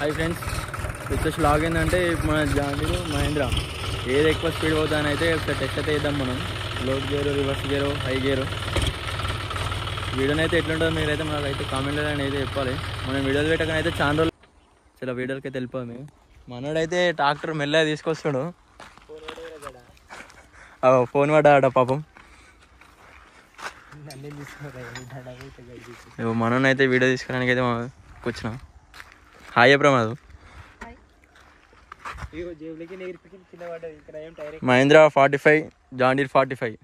hi friends వచ్చేసి log ఏంటంటే మన జాండీలు మహేంద్ర ఏది ఎక్కువ స్పీడ్ పోతుందని అయితే ఒకసారి టెస్ట్ అయితే వేద్దాం మనం load gear reverse gear high gear వీడియోని అయితే ఎట్లుంటుందో మీరైతే మనకు అయితే కామెంట్లో అయితే చెప్పాలి మనం వీడియోలు పెట్టకనే అయితే చాలా రోజులు చాలా వీడియోలకి అయితే వెళ్ళిపోయాము మనోడైతే ట్రాక్టర్ మెల్లగా తీసుకొస్తాడు ఆ, ఫోన్ పడ్డాడ పాపం ఇగో మనోని అయితే వీడియో తీసుకోవడానికి అయితే మా- కూర్చున్నాం హాయ్ చెప్పరా మాధవ్ జేబులకి నేర్పికి కింద పడ్డది ఇక్కడ ఏం tyre Mahindra forty five John Deere forty five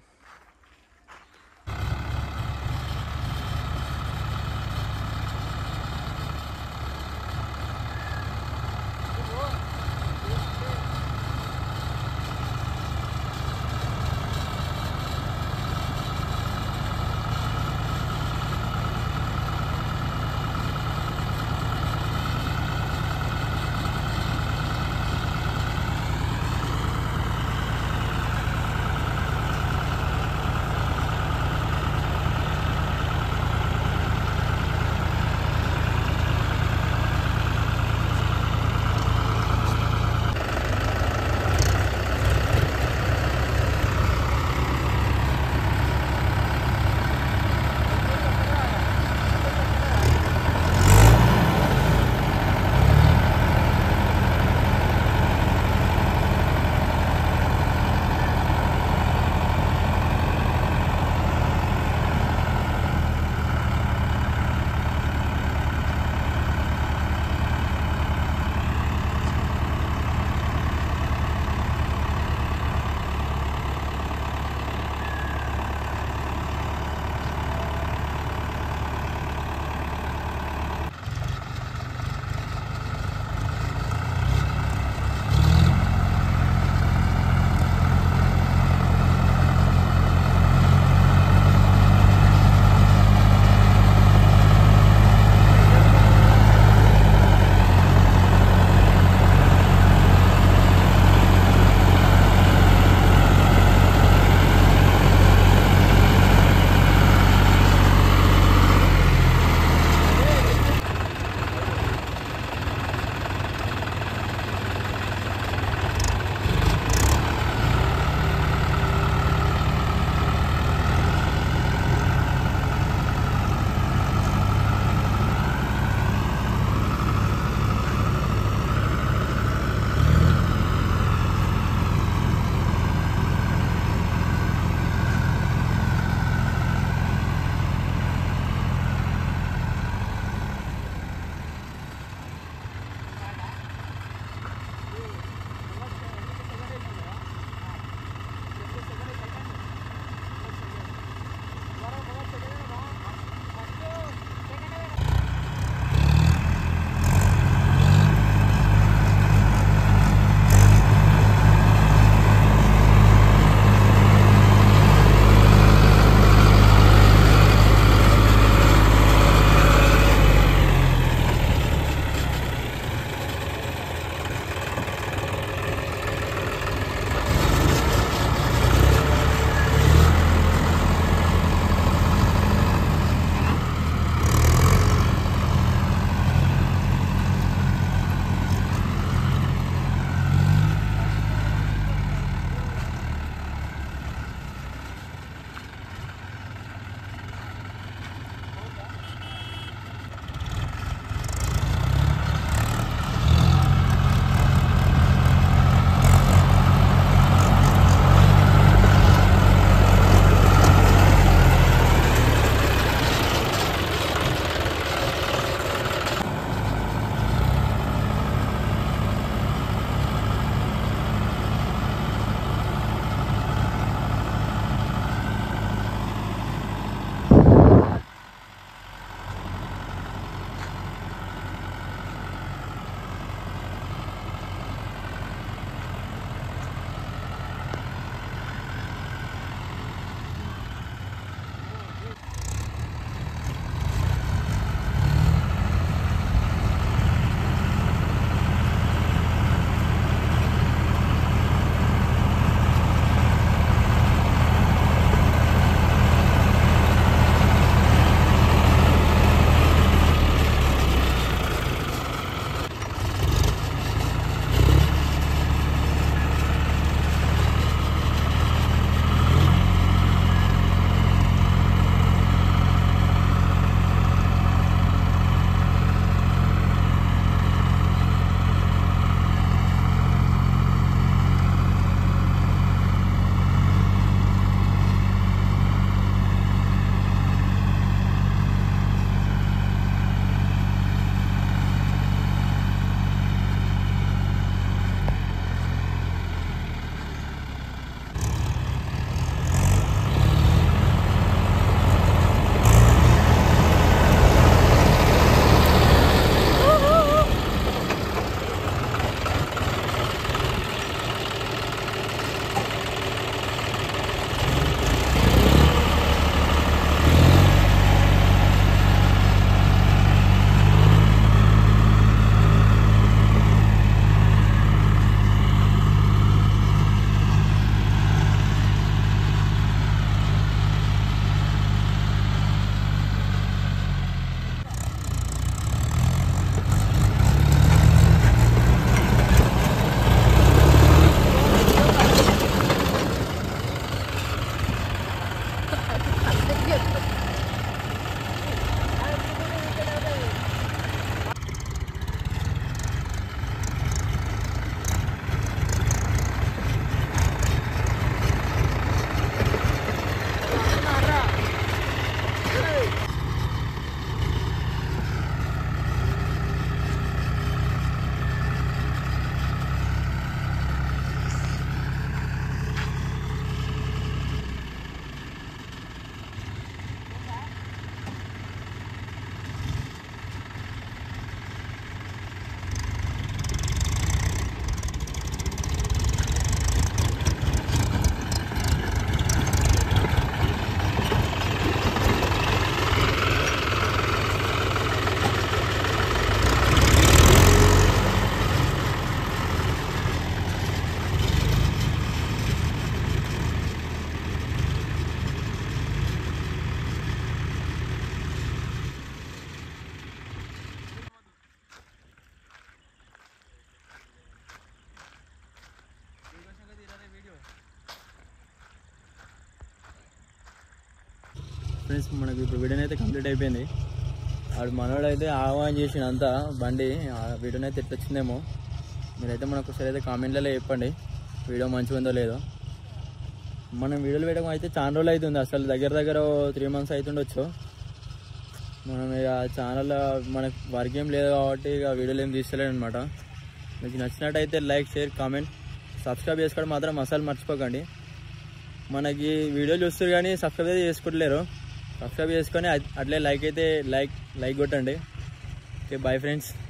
friends మనకు ఇప్పుడు వీడియో అయితే కంప్లీట్ అయిపోయింది ఆడు మనోడు అయితే ఆహ్వానం చేసిన అంతా బండి ఆ వీడియోని అయితే ఎట్లా వచ్చిందేమో మీరైతే మనకు ఒకసారి అయితే కామెంట్లలో చెప్పండి వీడియో మంచిగా ఉందో లేదో మనం వీడియోలు వేయడం అయితే చాలా రోజులు అవుతుంది అసలు దగ్గర దగ్గర త్రీ మంత్స్ అవుతుండొచ్చు మనం ఇక ఛానల్ మనకు వర్క్ ఏం లేదు కాబట్టి ఇక వీడియోలు ఏం తీస్తలేను అనమాట మీకు నచ్చినట్టయితే లైక్ షేర్ కామెంట్ సబ్స్క్రైబ్ చేసుకోవడం మాత్రం అసలు మర్చిపోకండి మనకి వీడియోలు చూస్తారు కానీ సబ్స్క్రైబ్ అయితే చేసుకోవట్లేరు సబ్స్క్రైబ్ చేసుకొని అట్- అట్లే లైక్ అయితే లైక్ లైక్ కొట్టండి ఓకే బాయ్ ఫ్రెండ్స్